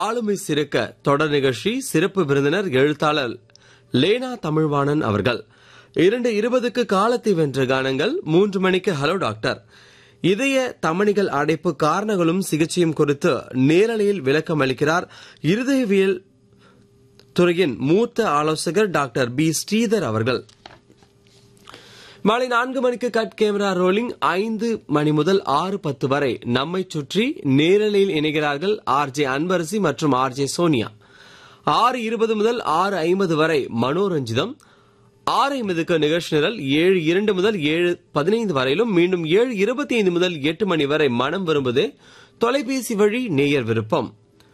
ஆளுமை சிறக்க தொடர் நிகழ்ச்சி சிறப்பு விருந்தினர் எழுத்தாளர் லேனா தமிழ்வாணன் அவர்கள் இரண்டு இருபதுக்கு காலத்தை வென்ற கானங்கள் மூன்று மணிக்கு ஹலோ டாக்டர் இதய தமணிகள் அடைப்பு காரணங்களும் சிகிச்சையும் குறித்து நேரலையில் விளக்கம் அளிக்கிறார் இருதயவியல் துறையின் மூத்த ஆலோசகர் டாக்டர் பி ஸ்ரீதர் அவர்கள் மாலை நான்கு மணிக்கு கட் கேமரா ரோலிங் ஐந்து மணி முதல் ஆறு பத்து வரை நம்மை சுற்றி நேரலையில் இணைகிறார்கள் ஆர் ஜே அன்பரசி மற்றும் ஆர் ஜே சோனியா ஆறு இருபது முதல் ஆறு ஐம்பது வரை மனோரஞ்சிதம் ஆறு ஐம்பதுக்கு நிகழ்ச்சி நிரல் ஏழு இரண்டு முதல் ஏழு பதினைந்து வரையிலும் மீண்டும் ஏழு இருபத்தி ஐந்து முதல் எட்டு மணி வரை மனம் விரும்புது தொலைபேசி வழி நேயர் விருப்பம்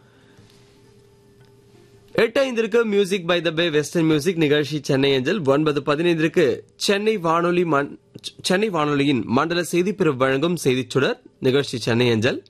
எட்டு ஐந்திற்கு music by the bay western music நிகழ்ச்சி சென்னை அஞ்சல் ஒன்பது பதினைந்திற்கு சென்னை வானொலி மண்- சென்னை வானொலியின் மண்டல செய்திப்பிரிவு வழங்கும் செய்திச் சுடர் நிகழ்ச்சி சென்னை அஞ்சல்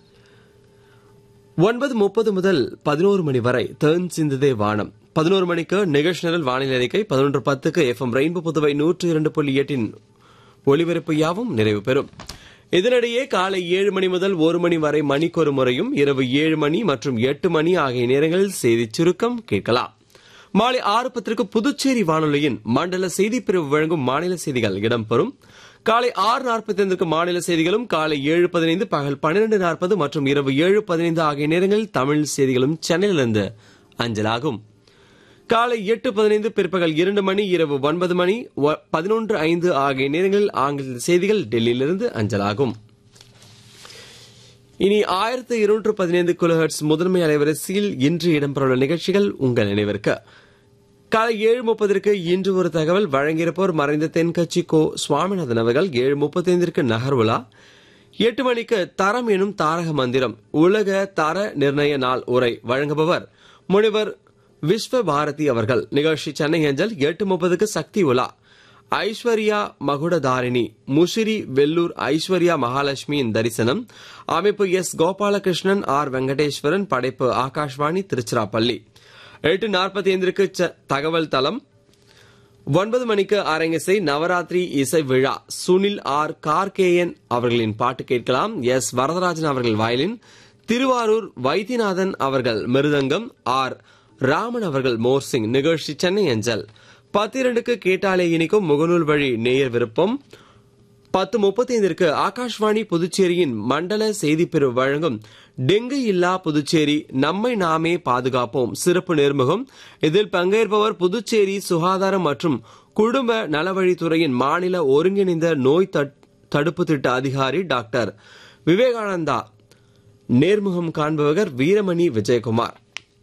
ஒன்பது முப்பது முதல் பதினோரு மணி வரை தேன் சிந்துதே வானம் பதினோரு மணிக்கு நிகழ்ச்சி நிரல் வானிலை அறிக்கை பதினொன்று பத்துக்கு எஃப்எம் ரெயின்போ புதுவை நூற்று இரண்டு புள்ளி எட்டின் ஒலிபரப்பு யாவும் நிறைவு பெறும் இதனிடையே காலை ஏழு மணி முதல் ஒரு மணி வரை மணிக்கொரு முறையும் இரவு ஏழு மணி மற்றும் எட்டு மணி ஆகிய நேரங்களில் செய்திச் சுருக்கம் கேட்கலாம் மாலை ஆறு பத்திற்கு புதுச்சேரி வானொலியின் மண்டல செய்திப்பிரிவு வழங்கும் மாநில செய்திகள் இடம்பெறும் காலை ஆறு நாற்பத்தி ஐந்துக்கு மாநில செய்திகளும் காலை ஏழு பதினைந்து பகல் பன்னிரண்டு நாற்பது மற்றும் இரவு ஏழு பதினைந்து ஆகிய நேரங்களில் தமிழ் செய்திகளும் சென்னையிலிருந்து அஞ்சலாகும் காலை எட்டு பதினைந்து பிற்பகல் இரண்டு மணி இரவு ஒன்பது மணி ஒ- பதினொன்று ஐந்து ஆகிய நேரங்களில் ஆங்கில செய்திகள் டெல்லியிலிருந்து அஞ்சலாகும் இனி ஆயிரத்து இருநூற்று பதினைந்து கிலோஹெர்ட்ஸ் முதன்மை அலைவரிசையில் இன்று இடம்பெறவுள்ள நிகழ்ச்சிகள் உங்கள் நினைவிற்கு காலை ஏழு முப்பதற்கு இன்று ஒரு தகவல் வழங்கியிருப்போர் மறைந்த தென்கட்சி கோ சுவாமிநாதன் அவர்கள் ஏழு முப்பத்தைந்திற்கு நகர்வுலா எட்டு மணிக்கு தரம் எனும் தாரக மந்திரம் உலக தர நிர்ணய நாள் உரை வழங்குபவர் முனிவர் விஸ்வ பாரதி அவர்கள் நிகழ்ச்சி சென்னை அஞ்சல் எட்டு முப்பதுக்கு சக்தி உலா ஐஸ்வர்யா மகுடதாரிணி முசிறி வெல்லூர் ஐஸ்வர்யா மகாலட்சுமியின் தரிசனம் அமைப்பு எஸ் கோபாலகிருஷ்ணன் ஆர் வெங்கடேஸ்வரன் படைப்பு ஆகாஷ்வாணி திருச்சிராப்பள்ளி எட்டு நாற்பத்தி ஐந்திற்கு ச- தகவல் தளம் ஒன்பது மணிக்கு அரங்கிசை நவராத்திரி இசை விழா சுனில் ஆர் கார்கேயன் அவர்களின் பாட்டு கேட்கலாம் எஸ் வரதராஜன் அவர்கள் வயலின் திருவாரூர் வைத்தியநாதன் அவர்கள் மிருதங்கம் ஆர் ராமன் அவர்கள் மோர்சிங் நிகழ்ச்சி சென்னை அஞ்சல் பத்திரண்டுக்கு கேட்டாலே இனிக்கும் முகநூல் வழி நேயர் விருப்பம் பத்து முப்பத்தைந்திற்கு ஆகாஷ்வாணி புதுச்சேரியின் மண்டல செய்திப்பிரிவு வழங்கும் டெங்கு இல்லா புதுச்சேரி நம்மை நாமே பாதுகாப்போம் சிறப்பு நேர்முகம் இதில் பங்கேற்பவர் புதுச்சேரி சுகாதாரம் மற்றும் குடும்ப நலவழித்துறையின் மாநில ஒருங்கிணைந்த நோய் தட்- தடுப்பு திட்ட அதிகாரி டாக்டர் விவேகானந்தா நேர்முகம் காண்பவர் வீரமணி விஜயகுமார்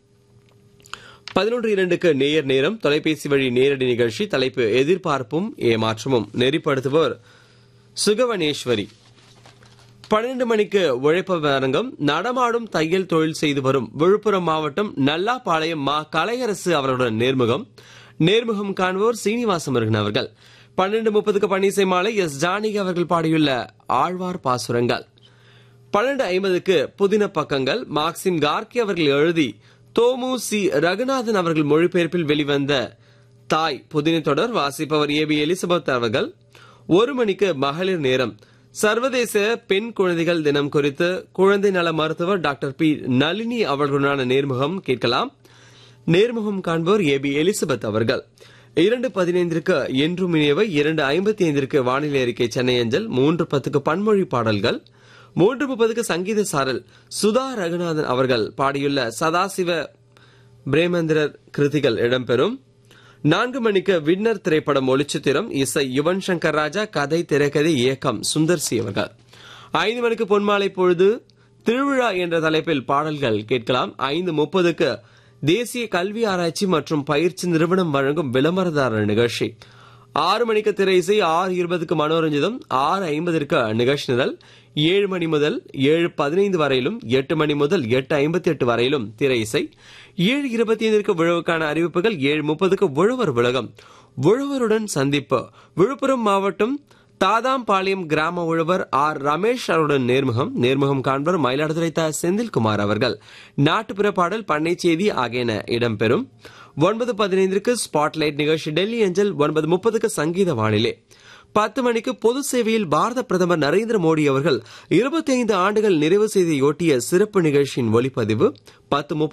பதினொன்று இரண்டுக்கு நேயர் நேரம் தொலைபேசி வழி நேரடி நிகழ்ச்சி தலைப்பு எதிர்பார்ப்பும் ஏமாற்றமும் நெறிப்படுத்துவோர் சுகவனேஸ்வரி பன்னிரண்டு மணிக்கு உழைப்ப அரங்கம் நடமாடும் தையல் தொழில் செய்து வரும் விழுப்புரம் மாவட்டம் நல்லாப்பாளையம் மா கலையரசு அவர்களுடன் நேர்முகம் நேர்முகம் காண்போர் சீனிவாச முருகன் அவர்கள் பன்னெண்டு முப்பதுக்கு பன்னிசை மாலை எஸ் ஜானகி அவர்கள் பாடியுள்ள ஆழ்வார் பாசுரங்கள் பன்னெண்டு ஐம்பதுக்கு புதின பக்கங்கள் மார்க்சிம் கார்கி அவர்கள் எழுதி தோமு சி ரகுநாதன் அவர்கள் மொழிபெயர்ப்பில் வெளிவந்த தாய் புதின தொடர் வாசிப்பவர் ஏ பி எலிசபெத் அவர்கள் ஒரு மணிக்கு மகளிர் நேரம் சர்வதேச பெண் குழந்தைகள் தினம் குறித்து குழந்தை நல மருத்துவர் டாக்டர் பி நளினி அவர்களுடனான நேர்முகம் கேட்கலாம் நேர்முகம் காண்போர் ஏ பி எலிசபெத் அவர்கள் இரண்டு பதினைந்திற்கு என்றும் இனியவை இரண்டு ஐம்பத்தி ஐந்திற்கு வானிலை அறிக்கை சென்னை அஞ்சல் மூன்று பத்துக்கு பன்மொழி பாடல்கள் மூன்று முப்பதுக்கு சங்கீத சாரல் சுதா ரகுநாதன் அவர்கள் பாடியுள்ள சதாசிவ பிரேமேந்திரர் கிருதிகள் இடம்பெறும் நான்கு மணிக்கு வின்னர் திரைப்படம் ஒளிச்சித்திரம் இசை யுவன் சங்கர் ராஜா கதை திரைக்கதை இயக்கம் சுந்தர் சி அவர்கள் ஐந்து மணிக்கு பொன்மாலை பொழுது திருவிழா என்ற தலைப்பில் பாடல்கள் கேட்கலாம் ஐந்து முப்பதுக்கு தேசிய கல்வி ஆராய்ச்சி மற்றும் பயிற்சி நிறுவனம் வழங்கும் விளம்பரதாரர் நிகழ்ச்சி ஆறு மணிக்கு திரை இசை ஆறு இருபதுக்கு மனோரஞ்சிதம் ஆறு ஐம்பதற்கு நிகழ்ச்சி நிரல் ஏழு மணி முதல் ஏழு பதினைந்து வரையிலும் எட்டு மணி முதல் எட்டு ஐம்பத்தி எட்டு வரையிலும் திரை இசை ஏழு இருபத்தி ஐந்திற்கு விழவுக்கான அறிவிப்புகள் ஏழு முப்பதுக்கு உழவர் உலகம் உழவருடன் சந்திப்பு விழுப்புரம் மாவட்டம் தாதாம்பாளையம் கிராம உழவர் ஆர் ரமேஷ் அவருடன் நேர்முகம் நேர்முகம் காண்பர் மயிலாடுதுறை த செந்தில்குமார் அவர்கள் நாட்டுப்புற பாடல் பண்ணை செய்தி ஆகியன இடம்பெறும் ஒன்பது பதினைந்திற்கு ஸ்பாட்லைட் நிகழ்ச்சி டெல்லி அஞ்சல் ஒன்பது முப்பதுக்கு சங்கீத வானிலை பத்து மணிக்கு பொது சேவையில் பாரத பிரதமர் நரேந்திர மோடி அவர்கள் இருபத்தி ஐந்து ஆண்டுகள் நிறைவு செய்தியொட்டிய சிறப்பு நிகழ்ச்சியின் ஒலிப்பதிவு பத்து